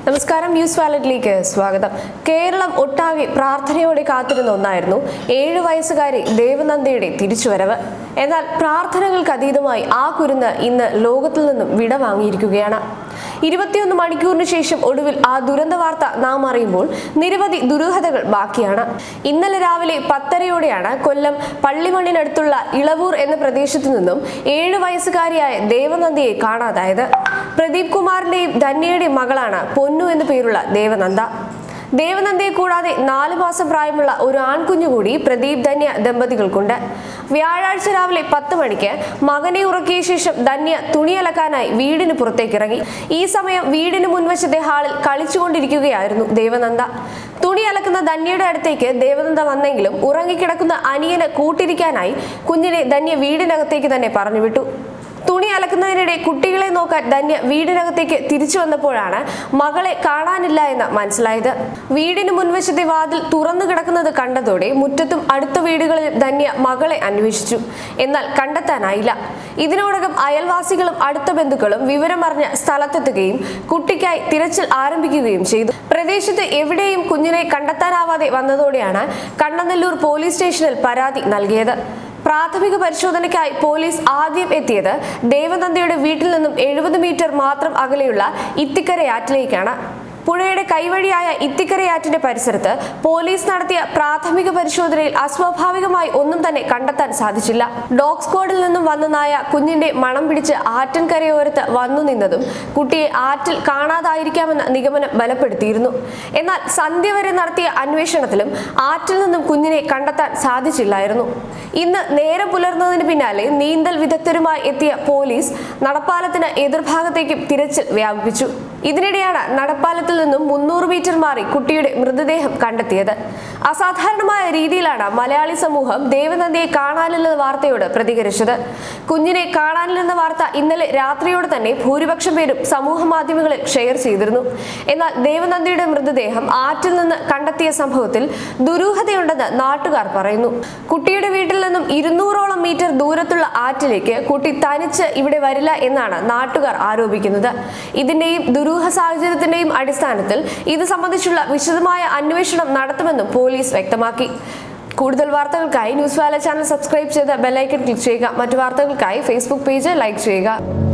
നമസ്കാരം ന്യൂസ് വാലറ്റിലേക്ക് സ്വാഗതം കേരളം ഒട്ടാകെ പ്രാർത്ഥനയോടെ കാത്തിരുന്ന ഒന്നായിരുന്നു ഏഴു വയസ്സുകാരി ദേവനന്ദയുടെ തിരിച്ചുവരവ് എന്നാൽ പ്രാർത്ഥനകൾക്ക് അതീതമായി ആ കുരുന്ന് ഇന്ന് ലോകത്തിൽ നിന്നും വിട വാങ്ങിയിരിക്കുകയാണ് ഇരുപത്തിയൊന്ന് മണിക്കൂറിന് ശേഷം ഒടുവിൽ ആ ദുരന്ത വാർത്ത നാം അറിയുമ്പോൾ നിരവധി ദുരൂഹതകൾ ബാക്കിയാണ് ഇന്നലെ രാവിലെ പത്തരയോടെയാണ് കൊല്ലം പള്ളിമണ്ണിനടുത്തുള്ള ഇളവൂർ എന്ന പ്രദേശത്തു നിന്നും ഏഴു വയസ്സുകാരിയായ ദേവനന്ദയെ കാണാതായത് പ്രദീപ് കുമാറിന്റെയും ധന്യയുടെയും മകളാണ് പൊന്നു എന്നു പേരുള്ള ദേവനന്ദ ദേവനന്ദയെ കൂടാതെ നാലു മാസം പ്രായമുള്ള ഒരു ആൺകുഞ്ഞു കൂടി പ്രദീപ് ധന്യ ദമ്പതികൾക്കുണ്ട് വ്യാഴാഴ്ച രാവിലെ പത്ത് മണിക്ക് മകനെ ഉറക്കിയ ശേഷം ധന്യ തുണിയലക്കാനായി വീടിന് പുറത്തേക്ക് ഇറങ്ങി ഈ സമയം വീടിന് മുൻവശത്തെ ഹാളിൽ കളിച്ചുകൊണ്ടിരിക്കുകയായിരുന്നു ദേവനന്ദ തുണി അലക്കുന്ന ധന്യയുടെ അടുത്തേക്ക് ദേവനന്ദ വന്നെങ്കിലും ഉറങ്ങിക്കിടക്കുന്ന അനിയന് കൂട്ടിരിക്കാനായി കുഞ്ഞിനെ ധന്യ വീടിനകത്തേക്ക് തന്നെ പറഞ്ഞുവിട്ടു തുണി അലക്കുന്നതിനിടെ കുട്ടികളെ നോക്കാൻ ധന്യ വീടിനകത്തേക്ക് തിരിച്ചു വന്നപ്പോഴാണ് മകളെ കാണാനില്ല എന്ന് മനസ്സിലായത് വീടിന് മുൻവശത്തെ വാതിൽ തുറന്നു കിടക്കുന്നത് കണ്ടതോടെ മുറ്റത്തും അടുത്ത വീടുകളിൽ ധന്യ മകളെ അന്വേഷിച്ചു എന്നാൽ കണ്ടെത്താനായില്ല ഇതിനോടകം അയൽവാസികളും അടുത്ത ബന്ധുക്കളും വിവരമറിഞ്ഞ സ്ഥലത്തെത്തുകയും കുട്ടിക്കായി തിരച്ചിൽ ആരംഭിക്കുകയും ചെയ്തു പ്രദേശത്ത് എവിടെയും കുഞ്ഞിനെ കണ്ടെത്താനാവാതെ വന്നതോടെയാണ് കണ്ണനല്ലൂർ പോലീസ് സ്റ്റേഷനിൽ പരാതി നൽകിയത് പ്രാഥമിക പരിശോധനയ്ക്കായി പോലീസ് ആദ്യം എത്തിയത് ദേവനന്ദയുടെ വീട്ടിൽ നിന്നും എഴുപത് മീറ്റർ മാത്രം അകലെയുള്ള ഇത്തിക്കരയാറ്റിലേക്കാണ് പുഴയുടെ കൈവഴിയായ ഇത്തിക്കരയാറ്റിന്റെ പരിസരത്ത് പോലീസ് നടത്തിയ പ്രാഥമിക പരിശോധനയിൽ അസ്വാഭാവികമായി ഒന്നും തന്നെ കണ്ടെത്താൻ സാധിച്ചില്ല ഡോഗ് സ്ക്വാഡിൽ നിന്നും വന്ന നായ കുഞ്ഞിന്റെ മണം പിടിച്ച് ആറ്റൻകരയോരത്ത് വന്നു നിന്നതും കുട്ടിയെ ആറ്റിൽ കാണാതായിരിക്കാമെന്ന നിഗമനം ബലപ്പെടുത്തിയിരുന്നു എന്നാൽ സന്ധ്യ വരെ നടത്തിയ അന്വേഷണത്തിലും ആറ്റിൽ നിന്നും കുഞ്ഞിനെ കണ്ടെത്താൻ സാധിച്ചില്ലായിരുന്നു ഇന്ന് നേരം പുലർന്നതിന് പിന്നാലെ നീന്തൽ വിദഗ്ധരുമായി എത്തിയ പോലീസ് നടപ്പാലത്തിന് എതിർഭാഗത്തേക്കും തിരച്ചിൽ വ്യാപിപ്പിച്ചു ഇതിനിടെയാണ് നടപ്പാലത്തിൽ നിന്നും മുന്നൂറ് മീറ്റർ മാറി കുട്ടിയുടെ മൃതദേഹം കണ്ടെത്തിയത് അസാധാരണമായ രീതിയിലാണ് മലയാളി സമൂഹം ദേവനന്ദയെ കാണാനില്ലെന്ന വാർത്തയോട് പ്രതികരിച്ചത് കുഞ്ഞിനെ കാണാനില്ലെന്ന വാർത്ത ഇന്നലെ രാത്രിയോടെ തന്നെ ഭൂരിപക്ഷം പേരും സമൂഹ മാധ്യമങ്ങളിൽ ഷെയർ ചെയ്തിരുന്നു എന്നാൽ ദേവനന്ദയുടെ മൃതദേഹം ആറ്റിൽ നിന്ന് കണ്ടെത്തിയ സംഭവത്തിൽ ദുരൂഹതയുണ്ടെന്ന് നാട്ടുകാർ പറയുന്നു കുട്ടിയുടെ വീട്ടിൽ നിന്നും ഇരുന്നൂറോളം മീറ്റർ ദൂരത്തുള്ള ആറ്റിലേക്ക് കുട്ടി തനിച്ച് ഇവിടെ വരില്ല എന്നാണ് നാട്ടുകാർ ആരോപിക്കുന്നത് ഇതിന്റെയും ദുരൂഹ സാഹചര്യത്തിന്റെയും അടിസ്ഥാനത്തിൽ ഇത് സംബന്ധിച്ചുള്ള വിശദമായ അന്വേഷണം നടത്തുമെന്നും പോലീസ് വ്യക്തമാക്കി കൂടുതൽ വാർത്തകൾക്കായി ന്യൂസ് വാല ചാനൽ സബ്സ്ക്രൈബ് ചെയ്ത് ബെല്ലൈക്കൺ ക്ലിക്ക് ചെയ്യുക മറ്റു വാർത്തകൾക്കായി ഫേസ്ബുക്ക് പേജ് ലൈക്ക് ചെയ്യുക